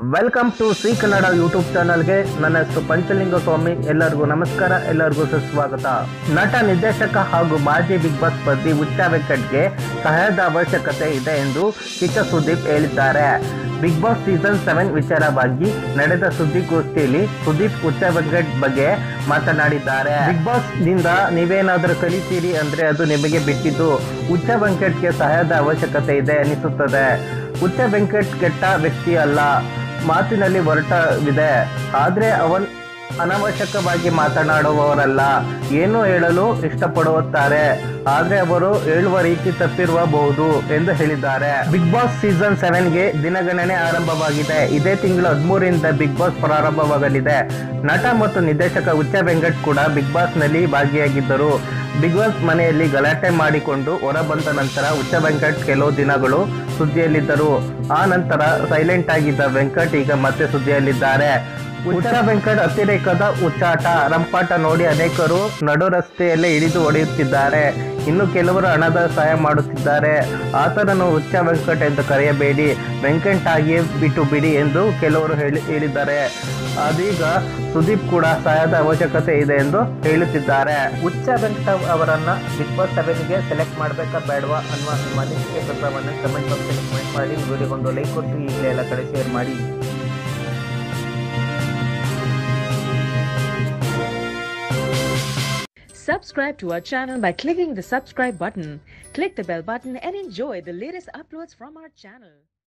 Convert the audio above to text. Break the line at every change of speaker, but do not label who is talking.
Welcome to C Kannada YouTube ಚಾನಲ್ಗೆ ನನ್ನ ಹೆಸರು ಪಂಚಲಿಂಗ ಸ್ವಾಮಿ ಎಲ್ಲರಿಗೂ ನಮಸ್ಕಾರ ಎಲ್ಲರಿಗೂ ಸುಸ್ವಾಗತ ನಟ ನಿರ್ದೇಶಕ ಹಾಗೂ ಮಾಜಿ ಬಿಗ್ ಬಾಸ್ ಸ್ಪರ್ಧಿ ಉಚ್ಚ ವೆಂಕಟ್ಗೆ ಸಹಾಯದ ಅವಶ್ಯಕತೆ ಇದೆ ಎಂದು ಕಿಚ್ಚ ಸುದೀಪ್ ಹೇಳಿದ್ದಾರೆ ಬಿಗ್ ಬಾಸ್ ಸೀಸನ್ ಸೆವೆನ್ ವಿಚಾರವಾಗಿ ನಡೆದ ಸುದ್ದಿಗೋಷ್ಠಿಯಲ್ಲಿ ಸುದೀಪ್ ಉಚ್ಚ ವೆಂಕಟ್ ಬಗ್ಗೆ ಮಾತನಾಡಿದ್ದಾರೆ ಬಿಗ್ ಬಾಸ್ ನಿಂದ ನೀವೇನಾದ್ರೂ ಕಲಿತೀರಿ ಅಂದ್ರೆ ಅದು ನಿಮಗೆ ಬಿಟ್ಟಿದ್ದು ಉಚ್ಚ ವೆಂಕಟ್ಗೆ ಸಹಾಯದ ಅವಶ್ಯಕತೆ ಇದೆ ಅನಿಸುತ್ತದೆ ಉಚ್ಚ ವೆಂಕಟ್ ಕೆಟ್ಟ ವ್ಯಕ್ತಿ ಅಲ್ಲ ಮಾತಿನಲ್ಲಿ ಒರಟವಿದೆ ಆದ್ರೆ ಅವನ್ ಅನವಶ್ಯಕವಾಗಿ ಮಾತನಾಡುವವರಲ್ಲ ಏನು ಹೇಳಲು ಇಷ್ಟಪಡುತ್ತಾರೆ ಆದ್ರೆ ಅವರು ಹೇಳುವ ರೀತಿ ತಪ್ಪಿರಬಹುದು ಎಂದು ಹೇಳಿದ್ದಾರೆ ಬಿಗ್ ಬಾಸ್ ಸೀಸನ್ ಸೆವೆನ್ಗೆ ದಿನಗಣನೆ ಆರಂಭವಾಗಿದೆ ಇದೇ ತಿಂಗಳು ಹದಿಮೂರರಿಂದ ಬಿಗ್ ಬಾಸ್ ಪ್ರಾರಂಭವಾಗಲಿದೆ ನಟ ಮತ್ತು ನಿರ್ದೇಶಕ ಉಚ್ಚ ವೆಂಕಟ್ ಕೂಡ ಬಿಗ್ ಬಾಸ್ ನಲ್ಲಿ ಭಾಗಿಯಾಗಿದ್ದರು ಬಿಗ್ ಬಾಸ್ ಮನೆಯಲ್ಲಿ ಗಲಾಟೆ ಮಾಡಿಕೊಂಡು ಹೊರಬಂದ ನಂತರ ಉಚ್ಚ ವೆಂಕಟ್ ಕೆಲವು ದಿನಗಳು ಸುದ್ದಿಯಲ್ಲಿದ್ದರು ಆ ನಂತರ ಸೈಲೆಂಟ್ ಆಗಿದ್ದ ವೆಂಕಟ್ ಈಗ ಮತ್ತೆ ಸುದ್ದಿಯಲ್ಲಿದ್ದಾರೆ ಉಚ್ಚ ವೆಂಕಟ್ ಅತಿರೇಕದ ಉಚ್ಚಾಟ ರಂಪಾಟ ನೋಡಿ ಅನೇಕರು ನಡು ರಸ್ತೆಯಲ್ಲೇ ಹಿಡಿದು ಹೊಡೆಯುತ್ತಿದ್ದಾರೆ ಇನ್ನು ಕೆಲವರು ಹಣದ ಸಹಾಯ ಮಾಡುತ್ತಿದ್ದಾರೆ ಆತನನ್ನು ಉಚ್ಚ ವೆಂಕಟ್ ಎಂದು ಕರೆಯಬೇಡಿ ವೆಂಕಟ್ ಆಗಿಯೇ ಬಿಟ್ಟು ಬಿಡಿ ಎಂದು ಕೆಲವರು ಹೇಳಿ ಹೇಳಿದ್ದಾರೆ ಅದೀಗ ಸುದೀಪ್ ಕೂಡ ಸಹಾಯದ ಅವಶ್ಯಕತೆ ಇದೆ ಎಂದು ಹೇಳುತ್ತಿದ್ದಾರೆ ಉಚ್ಚ ವೆಂಕಟ್ ಅವರನ್ನ ಬಿಗ್ ಬಾಸ್ ಸೆವೆನ್ಗೆ ಸೆಲೆಕ್ಟ್ ಮಾಡಬೇಕಾ ಬೇಡವಾ ಅನ್ನುವ ನಿಮ್ಮ ಅನಿಸಿಕೆ ಪತ್ರವನ್ನು ಕಮೆಂಟ್ ಬಾಕ್ಸಲ್ಲಿ ಕಮೆಂಟ್ ಮಾಡಿ ವಿಡಿಯೋಗೊಂದು ಲೈಕ್ ಕೊಟ್ಟು ಈಗಲೇ ಎಲ್ಲ ಕಡೆ ಶೇರ್ ಮಾಡಿ
Subscribe to our channel by clicking the subscribe button. Click the bell button and enjoy the latest uploads from our channel.